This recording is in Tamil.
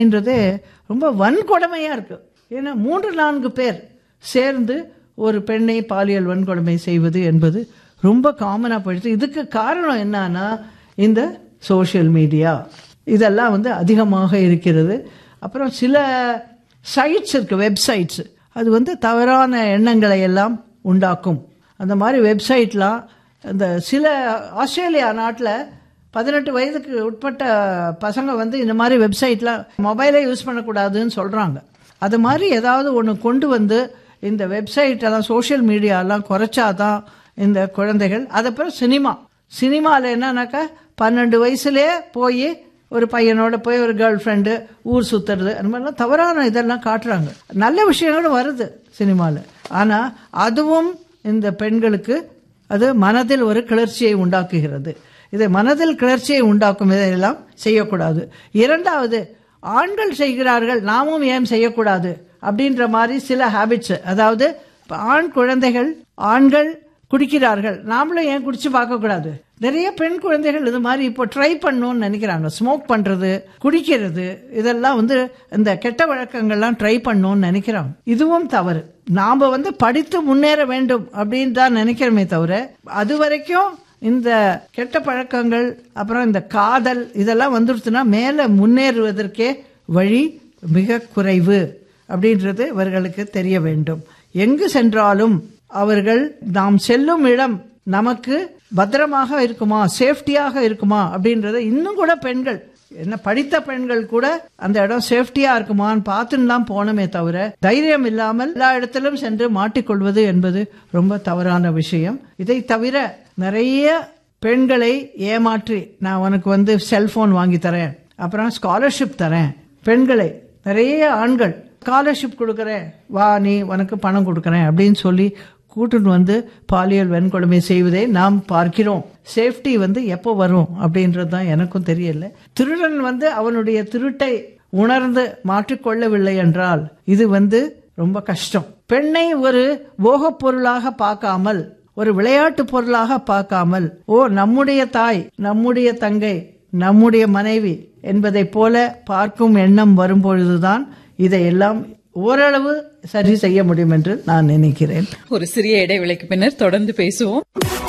என்றது ரொம்ப வன்கொடுமையா இருக்கு ஏன்னா மூன்று நான்கு பேர் சேர்ந்து ஒரு பெண்ணை பாலியல் வன்கொடுமை செய்வது என்பது ரொம்ப காமனா போயிடுச்சு இதுக்கு காரணம் என்னன்னா இந்த சோஷியல் மீடியா இதெல்லாம் வந்து அதிகமாக இருக்கிறது அப்புறம் சில சைட்ஸ் இருக்கு வெப்சைட்ஸ் அது வந்து தவறான எண்ணங்களை எல்லாம் உண்டாக்கும் அந்த மாதிரி வெப்சைட்லாம் இந்த சில ஆஸ்திரேலியா நாட்டில் பதினெட்டு வயதுக்கு உட்பட்ட பசங்க வந்து இந்த மாதிரி வெப்சைட்லாம் மொபைலே யூஸ் பண்ணக்கூடாதுன்னு சொல்கிறாங்க அது மாதிரி ஏதாவது ஒன்று கொண்டு வந்து இந்த வெப்சைட் எல்லாம் சோஷியல் மீடியாலாம் குறைச்சாதான் இந்த குழந்தைகள் அதுக்கப்புறம் சினிமா சினிமாவில் என்னன்னாக்கா பன்னெண்டு வயசுலேயே போய் ஒரு பையனோட போய் ஒரு கேர்ள் ஃப்ரெண்டு ஊர் சுத்துறது அந்த மாதிரிலாம் தவறான இதெல்லாம் காட்டுறாங்க நல்ல விஷயங்களும் வருது சினிமாவில் ஆனால் அதுவும் இந்த பெண்களுக்கு அது மனதில் ஒரு கிளர்ச்சியை உண்டாக்குகிறது இதை மனதில் கிளர்ச்சியை உண்டாக்கும் இதையெல்லாம் செய்யக்கூடாது இரண்டாவது ஆண்கள் செய்கிறார்கள் நாமும் ஏன் செய்யக்கூடாது அப்படின்ற மாதிரி சில ஹேபிட்ஸ் அதாவது இப்ப ஆண் குழந்தைகள் ஆண்கள் குடிக்கிறார்கள் நாமளும் ஏன் குடிச்சு பார்க்கக்கூடாது நிறைய பெண் குழந்தைகள் இது மாதிரி இப்போ ட்ரை பண்ணணும்னு நினைக்கிறாங்க ஸ்மோக் பண்றது குடிக்கிறது இதெல்லாம் வந்து இந்த கெட்ட வழக்கங்கள்லாம் ட்ரை பண்ணணும்னு நினைக்கிறாங்க இதுவும் தவறு நாம வந்து படித்து முன்னேற வேண்டும் அப்படின்னு தான் நினைக்கிறோமே தவிர அது வரைக்கும் இந்த கெட்ட பழக்கங்கள் அப்புறம் இந்த காதல் இதெல்லாம் வந்துருச்சுன்னா மேலே முன்னேறுவதற்கே வழி மிக குறைவு அப்படின்றது இவர்களுக்கு தெரிய வேண்டும் எங்கு சென்றாலும் அவர்கள் நாம் செல்லும் இடம் நமக்கு பத்திரமாக இருக்குமா சேஃப்டியாக இருக்குமா அப்படின்றத இன்னும் கூட பெண்கள் என்ன படித்த பெண்கள் கூட அந்த இடம் சேஃப்டியா இருக்குமான்னு பார்த்துன்னு தான் போனோமே தவிர தைரியம் இல்லாமல் எல்லா இடத்திலும் சென்று மாட்டிக்கொள்வது என்பது ரொம்ப தவறான விஷயம் இதை தவிர நிறைய பெண்களை ஏமாற்றி நான் உனக்கு வந்து செல்போன் வாங்கி தரேன் அப்புறம் ஸ்காலர்ஷிப் தரேன் பெண்களை நிறைய ஆண்கள் ஸ்காலர்ஷிப் கொடுக்குறேன் வா நீ உனக்கு பணம் கொடுக்குறேன் அப்படின்னு சொல்லி கூட்டுன்னு வந்து பாலியல் வன்கொடுமை செய்வதை நாம் பார்க்கிறோம் சேஃப்டி வந்து எப்போ வரும் அப்படின்றது தான் எனக்கும் தெரியல திருடன் வந்து அவனுடைய திருட்டை உணர்ந்து மாற்றிக்கொள்ளவில்லை என்றால் இது வந்து ரொம்ப கஷ்டம் பெண்ணை ஒரு போகப் பொருளாக பார்க்காமல் ஒரு விளையாட்டு பொருளாக பார்க்காமல் ஓ நம்முடைய தாய் நம்முடைய தங்கை நம்முடைய மனைவி என்பதைப் போல பார்க்கும் எண்ணம் வரும்பொழுதுதான் இதையெல்லாம் ஓரளவு சரி செய்ய முடியும் என்று நான் நினைக்கிறேன் ஒரு சிறிய இடைவேளைக்கு பின்னர் தொடர்ந்து பேசுவோம்